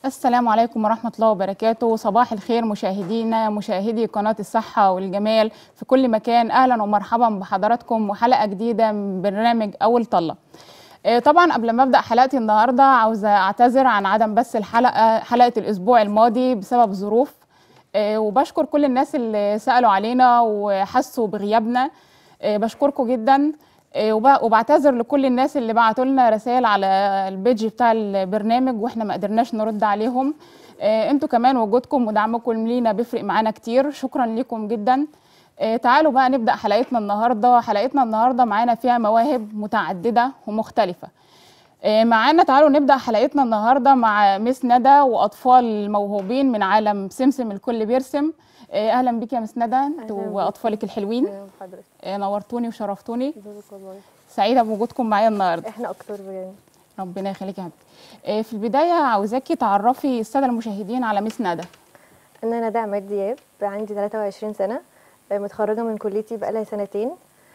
السلام عليكم ورحمة الله وبركاته صباح الخير مشاهدينا مشاهدي قناة الصحة والجمال في كل مكان أهلا ومرحبا بحضراتكم وحلقة جديدة من برنامج أول طلة آه، طبعا قبل ما ابدا حلقتي النهارده عاوزه اعتذر عن عدم بس الحلقه حلقه الاسبوع الماضي بسبب ظروف آه، وبشكر كل الناس اللي سالوا علينا وحسوا بغيابنا آه، بشكركم جدا آه، وب- وبعتذر لكل الناس اللي بعتوا لنا رسائل على البيج بتاع البرنامج واحنا ما قدرناش نرد عليهم آه، انتوا كمان وجودكم ودعمكم لينا بيفرق معانا كتير شكرا لكم جدا آه، تعالوا بقى نبدأ حلقتنا النهاردة حلقتنا النهاردة معانا فيها مواهب متعددة ومختلفة آه، معانا تعالوا نبدأ حلقتنا النهاردة مع مس ندى وأطفال موهوبين من عالم سمسم الكل بيرسم آه، أهلا بك يا مس ندى انتوا أهلاً بيك. وأطفالك الحلوين ايوه حضرتك آه، نورتوني وشرفتوني دورك والله سعيدة بوجودكم معايا النهاردة احنا اكتر بجد ربنا يخليك يا حبيبتي آه، في البداية عاوزاكي تعرفي السادة المشاهدين على مس ندى انا ندى عماد دياب عندي 23 سنه آه، متخرجه من كليتي بقالها سنتين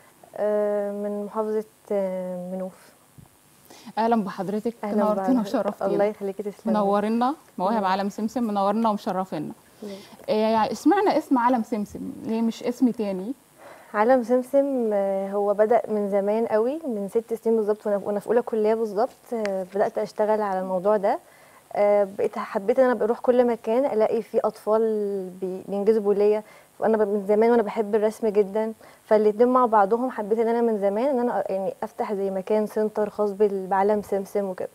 آه، من محافظه آه، منوف أهلا بحضرتك اهلا نورتينا بك. الله وشرفتينا يخليكي تسلمي منورنا مواهب الله. عالم سمسم منورنا ومشرفينا إيه اسمعنا اسم عالم سمسم ليه مش اسم تاني عالم سمسم آه، هو بدأ من زمان قوي من ست سنين بالظبط وانا وانا في اولى كليه بالظبط آه، بدأت اشتغل على الموضوع ده آه، بقيت حبيت ان انا بروح كل مكان الاقي فيه اطفال بي- بينجذبوا ليا وانا ب- من زمان وانا بحب الرسم جدا فالاتنين مع بعضهم حبيت ان انا من زمان ان انا يعني افتح زي مكان سنتر خاص بال- بعالم سمسم وكده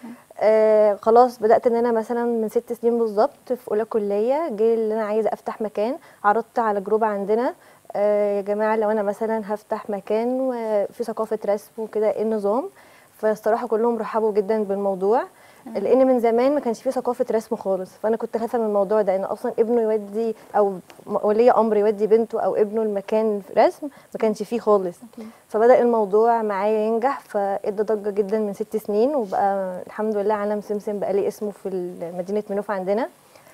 آه خلاص بدات ان انا مثلا من ست سنين بالظبط في اولى كليه جه اللي انا عايزه افتح مكان عرضت على جروب عندنا آه يا جماعه لو انا مثلا هفتح مكان وفي ثقافه رسم وكده ايه النظام فالصراحه كلهم رحبوا جدا بالموضوع لان من زمان ما كانش فيه ثقافه رسم خالص فانا كنت خايفه من الموضوع ده ان اصلا ابنه يودي او ولي امر يودي بنته او ابنه المكان رسم ما كانش فيه خالص فبدا الموضوع معايا ينجح فادى ضجه جدا من ست سنين وبقى الحمد لله عالم سمسم بقى لي اسمه في مدينه منوف عندنا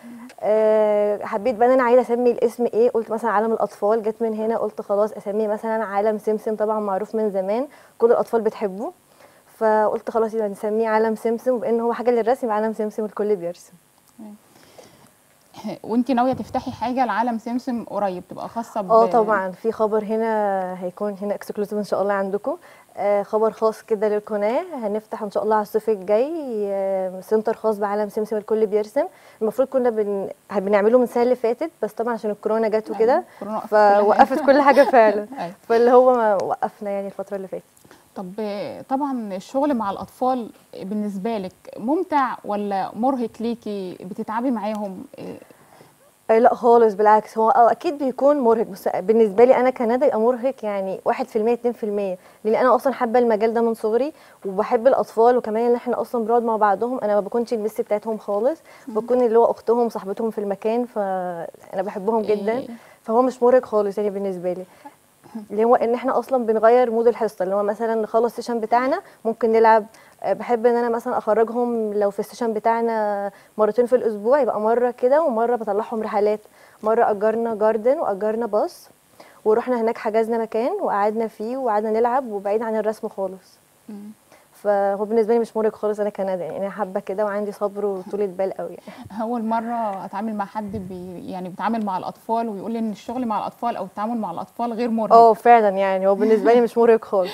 أه حبيت بقى ان انا عايزه اسمي الاسم ايه قلت مثلا عالم الاطفال جت من هنا قلت خلاص اسميه مثلا عالم سمسم طبعا معروف من زمان كل الاطفال بتحبه فقلت خلاص يبقى نسميه عالم سمسم وبان هو حاجه للرسم يبقى عالم سمسم الكل بيرسم وانت ناويه تفتحي حاجه لعالم سمسم قريب تبقى خاصه ب اه طبعا في خبر هنا هيكون هنا اكسكلوزيف ان شاء الله عندكم آه خبر خاص كده للقناه هنفتح ان شاء الله على الصيف الجاي آه سنتر خاص بعالم سمسم الكل بيرسم المفروض كنا بن... بنعمله من السنه اللي فاتت بس طبعا عشان الكورونا جت وكده كورونا وقفت كل حاجة. فوقفت كل حاجه فعلا أيوة. فاللي هو ما وقفنا يعني الفتره اللي فاتت طب آه، طبعا الشغل مع الاطفال بالنسبه لك ممتع ولا مرهق ليكي بتتعبي معاهم إيه، آه، لا خالص بالعكس هو آه اكيد بيكون مرهق بس بالنسبه لي انا كندى يبقى مرهق يعني 1% 2% لان انا اصلا حابه المجال ده من صغري وبحب الاطفال وكمان ان احنا اصلا بنقعد مع بعضهم انا ما بكونش المس بتاعتهم خالص بكون اللي هو اختهم وصاحبتهم في المكان فانا بحبهم جدا إيه. فهو مش مرهق خالص يعني بالنسبه لي اللي هو ان احنا اصلا بنغير مود الحصه اللي هو مثلا نخلص السيشن بتاعنا ممكن نلعب آه، بحب ان انا مثلا اخرجهم لو في السيشن بتاعنا مرتين في الاسبوع يبقى مره كده ومره بطلعهم رحلات مره اجرنا جاردن واجرنا باص ورحنا هناك حجزنا مكان وقعدنا فيه وقعدنا نلعب وبعيد عن الرسم خالص مم. فهو بالنسبه لي مش مرهق خالص انا كندى يعني انا حابه كده وعندي صبر وطولة بال قوي يعني اول مره اتعامل مع حد بي يعني بيتعامل مع الاطفال ويقول لي ان الشغل مع الاطفال او التعامل مع الاطفال غير مرهق اه فعلا يعني هو بالنسبه لي مش مرهق خالص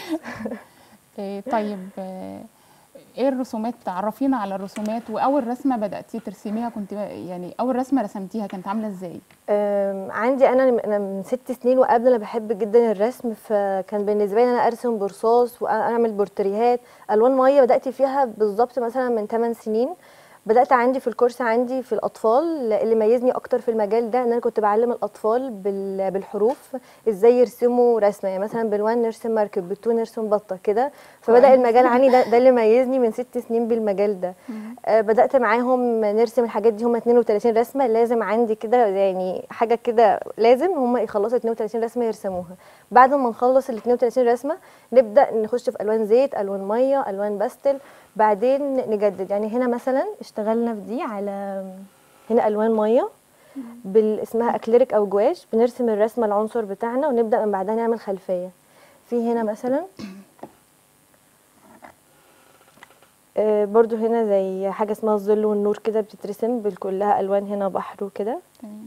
إيه طيب آه، ايه الرسومات عرفينا على الرسومات واول رسمه بداتي ترسميها كنت يعني اول رسمه رسمتيها كانت عامله ازاي أم، عندي انا انا من ست سنين وقبل انا بحب جدا الرسم فكان بالنسبه لي ان انا ارسم برصاص واعمل بورتريهات الوان ميه بدات فيها بالظبط مثلا من 8 سنين بدات عندي في الكورس عندي في الاطفال اللي ميزني اكتر في المجال ده ان انا كنت بعلم الاطفال بال- بالحروف ازاي يرسموا رسمه يعني مثلا بالوان نرسم مركب بالتو نرسم بطه كده فبدا كويس. المجال عندي ده, ده اللي ميزني من ست سنين بالمجال ده آه، بدات معاهم نرسم الحاجات دي هم 32 رسمه لازم عندي كده يعني حاجه كده لازم هم يخلصوا 32 رسمه يرسموها بعد ما نخلص ال 32 رسمه نبدا نخش في الوان زيت الوان ميه الوان باستل بعدين نجدد يعني هنا مثلا اشتغلنا في دي على هنا الوان ميه بال- اسمها اكليريك او جواش بنرسم الرسمه العنصر بتاعنا ونبدا من بعدها نعمل خلفيه في هنا مثلا آه، برضو هنا زي حاجة اسمها الظل والنور كده بتترسم بكلها ألوان هنا بحر وكده تمام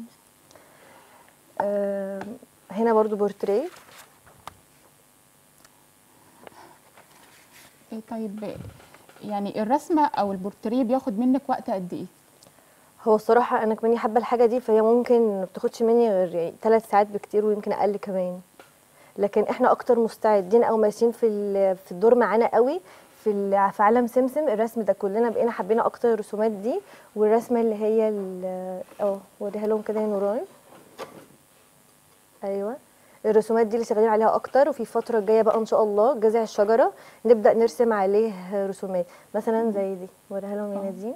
آه، هنا برضو بورتريه إيه طيب يعني الرسمه او البورتريه بياخد منك وقت قد ايه هو الصراحة أنا كمان حابة الحاجة دي فهي ممكن ما بتاخدش مني غير ثلاث ساعات بكتير ويمكن أقل كمان لكن احنا أكتر مستعدين أو ماشيين في ال- في الدور معانا قوي في ال- في عالم سمسم الرسم ده كلنا بقينا حابين أكتر الرسومات دي والرسمة اللي هي ال- اه وريها لهم كده يا نوران أيوه الرسومات دي اللي شغالين عليها اكتر وفي فتره جايه بقى ان شاء الله جذع الشجره نبدا نرسم عليه رسومات مثلا زي دي وريها لهم يا نادين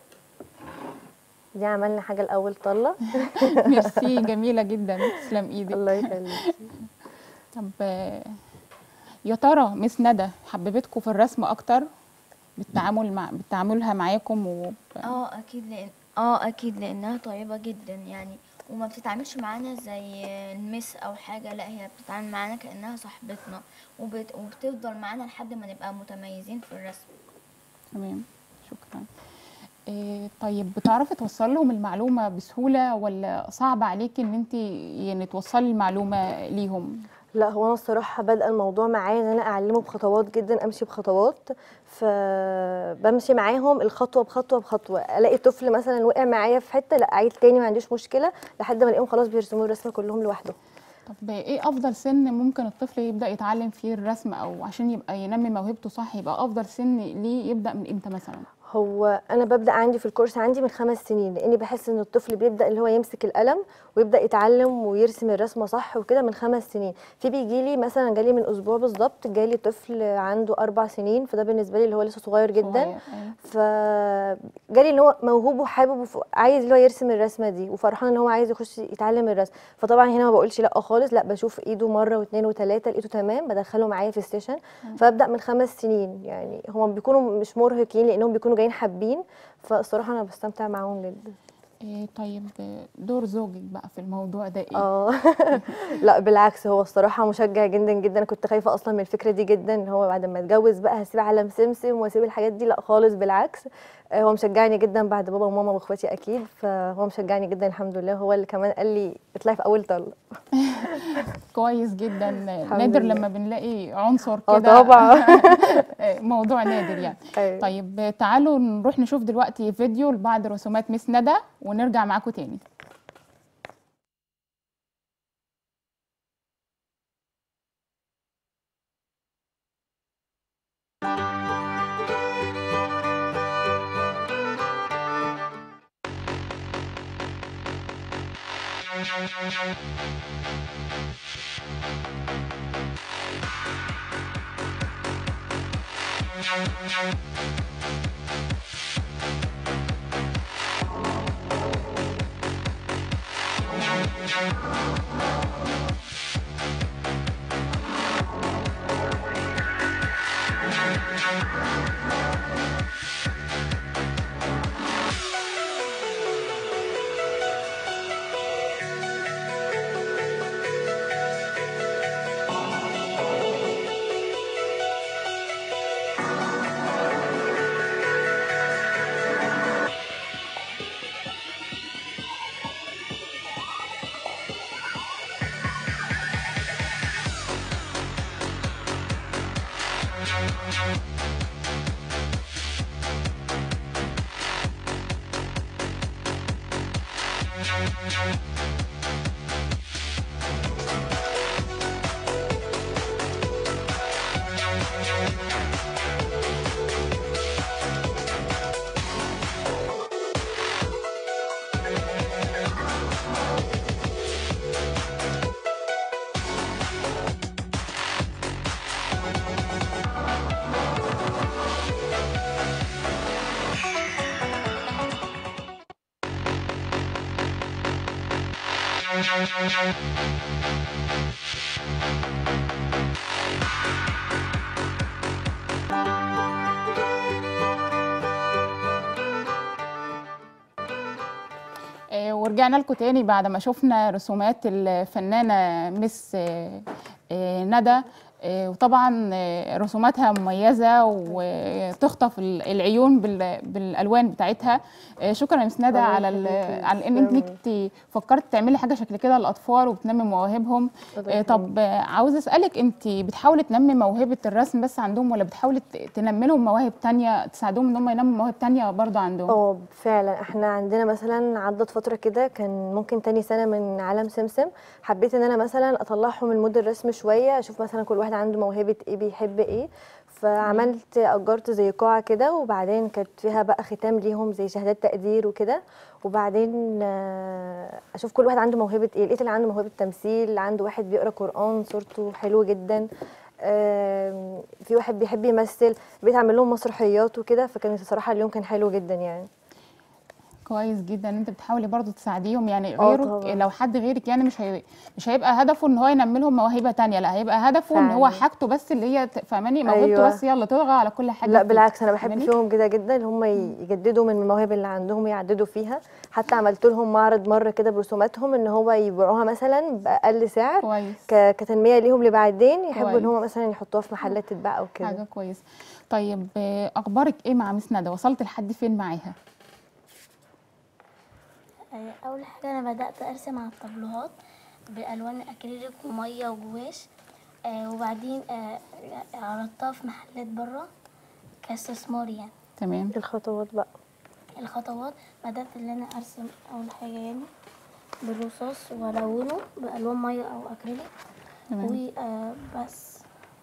دي عملنا حاجه الاول طله ميرسي جميله جدا تسلم ايدك الله يخليك طب آه، يا ترى مس ندى حببتكم في الرسم اكتر بالتعامل مع بتعاملها معاكم وب... اه اكيد لان اه اكيد لانها طيبه جدا يعني وما بتتعاملش معانا زي المس او حاجه لا هي بتتعامل معانا كانها صاحبتنا وبت... وبتفضل معانا لحد ما نبقى متميزين في الرسم تمام شكرا إيه طيب بتعرفي توصلي لهم المعلومه بسهوله ولا صعب عليكي ان انت يعني توصلي المعلومه ليهم لا هو انا الصراحه بادئه الموضوع معايا ان انا اعلمه بخطوات جدا امشي بخطوات فبمشي معاهم الخطوه بخطوه بخطوه الاقي طفل مثلا وقع معايا في حته لا اعيد تاني ما عنديش مشكله لحد ما الاقيهم خلاص بيرسموا الرسمه كلهم لوحدهم طب ايه افضل سن ممكن الطفل يبدا يتعلم فيه الرسم او عشان يبقى ينمي موهبته صح يبقى افضل سن ليه يبدا من امتى مثلا هو انا ببدا عندي في الكورس عندي من خمس سنين لاني بحس ان الطفل بيبدا اللي هو يمسك القلم ويبدا يتعلم ويرسم الرسمه صح وكده من خمس سنين في بيجي لي مثلا جالي من اسبوع بالظبط جالي طفل عنده اربع سنين فده بالنسبه لي اللي هو لسه صغير جدا صغير، أيوة. فجالي ان هو موهوب وحابب وف- عايز اللي هو يرسم الرسمه دي وفرحان ان هو عايز يخش يتعلم الرسم فطبعا هنا ما بقولش لا خالص لا بشوف ايده مره واثنين وثلاثه لقيته تمام بدخله معايا في السيشن فابدا من خمس سنين يعني هم بيكونوا مش مرهقين لانهم بيكونوا جايين حابين فالصراحه انا بستمتع معاهم جدا إيه طيب دور زوجك بقى في الموضوع ده ايه اه لا بالعكس هو الصراحه مشجع جدا جدا انا كنت خايفه اصلا من الفكره دي جدا ان هو بعد ما اتجوز بقى هسيب عالم سمسم واسيب الحاجات دي لا خالص بالعكس آه، هو مشجعني جدا بعد بابا وماما واخواتي اكيد فهو مشجعني جدا الحمد لله هو اللي كمان قال لي اطلعي في اول طلق كويس جدا نادر لله. لما بنلاقي عنصر اه كده طبعا موضوع نادر يعني أيوة. طيب تعالوا نروح نشوف دلوقتي فيديو لبعض رسومات مس ندى ونرجع معاكم تاني آه، ورجعنا لكم تاني بعد ما شفنا رسومات الفنانة مس آه، آه، ندى آه، وطبعا آه، رسوماتها مميزه وتخطف ال- العيون بال- بالالوان بتاعتها آه، شكرا يا مس ندى الله على ال- يخليكي. على ان تسلمي. انت فكرت تعملي حاجه شكل كده للاطفال وبتنمي مواهبهم الله آه، طب آه، عاوزه اسالك انت بتحاولي تنمي موهبه الرسم بس عندهم ولا بتحاولي ت- تنمي لهم مواهب تانية تساعدهم ان هم ينموا مواهب تانية برضه عندهم اه فعلا احنا عندنا مثلا عدت فتره كده كان ممكن تاني سنه من عالم سمسم حبيت ان انا مثلا اطلعهم من مود الرسم شويه اشوف مثلا كل واحد عنده موهبه ايه بيحب ايه فعملت اجرت زي قاعه كده وبعدين كانت فيها بقى ختام ليهم زي شهادات تقدير وكده وبعدين آه، اشوف كل واحد عنده موهبه ايه لقيت اللي عنده موهبه تمثيل عنده واحد بيقرا قران صورته حلوه جدا آم، في واحد بيحب يمثل بقيت اعمل لهم مسرحيات وكده فكان الصراحه اليوم كان حلو جدا يعني كويس جدا انت بتحاولي برضو تساعديهم يعني اه غيرك طبعا. لو حد غيرك يعني مش هي... مش هيبقى هدفه ان هو ينمي لهم موهبه تانية لا هيبقى هدفه ان هو فعلا. حاجته بس اللي هي ت- فاهماني موهبته أيوة. بس هي اللي تطغى على كل حاجه لا فيك. بالعكس انا بحب فاهماني؟ فيهم كده جدا اللي هم يجددوا من المواهب اللي عندهم ويعددوا فيها حتى عملت لهم معرض مره كده برسوماتهم ان هو يبيعوها مثلا باقل سعر كويس ك- كتنميه ليهم لبعدين يحبوا كويس. ان هم مثلا يحطوها في محلات تتباع او كده حاجه كويس طيب آه، اخبارك ايه مع مس ندى وصلت لحد فين معاها آه، اول حاجه انا بدات ارسم على الطابلوهات بالوان اكريليك وميه وجواش آه، وبعدين آه، عرضتها في محلات بره كاستثمار يعني تمام الخطوات بقى الخطوات بدات ان انا ارسم اول حاجه يعني بالرصاص والونه بالوان ميه او اكريليك تمام وبس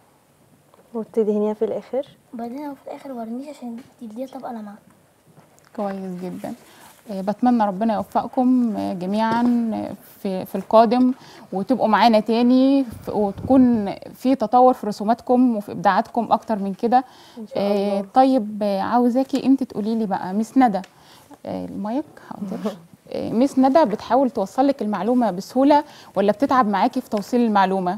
وتدهنيها في الاخر وبعدين في الاخر ورنيش عشان تديها طبقه لمعه كويس جدا آه، بتمنى ربنا يوفقكم آه، جميعا آه، في في القادم وتبقوا معانا تاني ف- وتكون في تطور في رسوماتكم وفي ابداعاتكم اكتر من كده ان شاء آه، الله طيب آه، عاوزاكي انت تقولي لي بقى مس ندى آه، المايك حاضر آه، مس ندى بتحاول توصل لك المعلومه بسهوله ولا بتتعب معاكي في توصيل المعلومه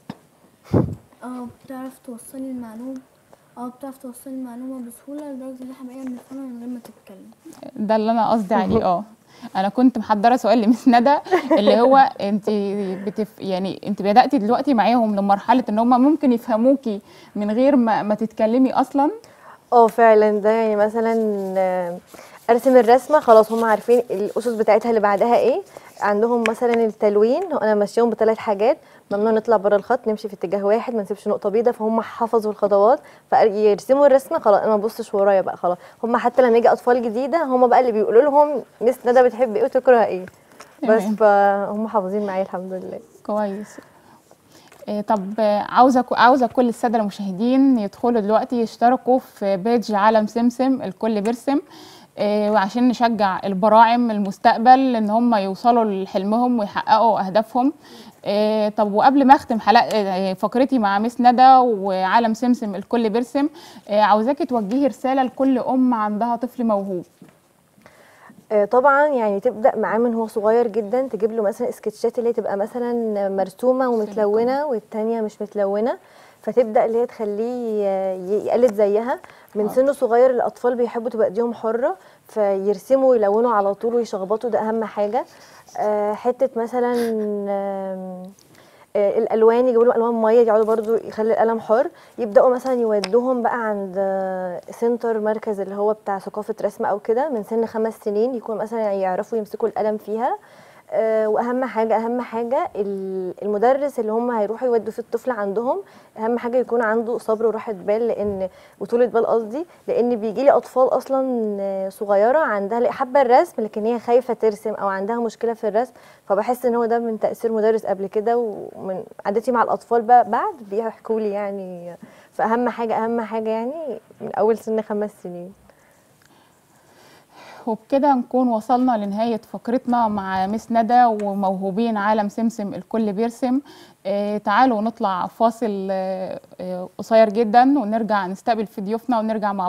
اه بتعرف توصلي المعلومة اه بتعرف توصلي المعلومة بسهولة لدرجة ان احنا بقينا بنفهمها من غير ما تتكلم ده اللي انا قصدي عليه اه انا كنت محضره سؤال لمس ندى اللي هو انت بتف يعني انت بداتي دلوقتي معاهم لمرحله ان هم ممكن يفهموكي من غير ما, ما تتكلمي اصلا اه فعلا ده يعني مثلا آه، ارسم الرسمه خلاص هم عارفين الاسس بتاعتها اللي بعدها ايه عندهم مثلا التلوين انا ماشيهم بثلاث حاجات ممنوع نطلع بره الخط نمشي في اتجاه واحد ما نسيبش نقطه بيضاء فهم حفظوا الخطوات فيرسموا الرسمه خلاص انا ما ببصش ورايا بقى خلاص هم حتى لما يجي اطفال جديده هم بقى اللي بيقولوا لهم مس ندى بتحب ايه وتكره ايه بس تمام. فهم حافظين معايا الحمد لله كويس إيه طب آه، عاوزه عاوزه كل الساده المشاهدين يدخلوا دلوقتي يشتركوا في بيج عالم سمسم الكل بيرسم إيه وعشان نشجع البراعم المستقبل ان هم يوصلوا لحلمهم ويحققوا اهدافهم إيه طب وقبل ما اختم حلقه إيه، فقرتي مع مس ندى وعالم سمسم الكل بيرسم إيه عاوزاكي توجهي رساله لكل ام عندها طفل موهوب آه، طبعا يعني تبدا معاه من هو صغير جدا تجيب له مثلا سكتشات اللي هي تبقى مثلا مرسومه ومتلونه والتانيه مش متلونه فتبدا اللي هي تخليه آه، ي- يقلد زيها من سن صغير الاطفال بيحبوا تبقى ايديهم حره فيرسموا ويلونوا على طول ويشخبطوا ده اهم حاجه آه، حته مثلا آم، آه، الالوان يجيبوا لهم الوان ميه يقعدوا برضو يخلي القلم حر يبداوا مثلا يودوهم بقى عند آه، سنتر مركز اللي هو بتاع ثقافه رسم او كده من سن خمس سنين يكون مثلا يعرفوا يمسكوا القلم فيها آه، واهم حاجه اهم حاجه ال- المدرس اللي هم هيروحوا يودوا فيه الطفل عندهم اهم حاجه يكون عنده صبر وراحه بال لان وطولة بال قصدي لان بيجي لي اطفال اصلا آه، صغيره عندها حابه الرسم لكن هي خايفه ترسم او عندها مشكله في الرسم فبحس ان هو ده من تاثير مدرس قبل كده ومن عادتي مع الاطفال بقى بعد بيحكوا لي يعني فاهم حاجه اهم حاجه يعني من اول سن خمس سنين وبكده نكون وصلنا لنهاية فقرتنا مع مس ندى وموهوبين عالم سمسم الكل بيرسم آه تعالوا نطلع فاصل آه آه قصير جدا ونرجع نستقبل في ضيوفنا ونرجع مع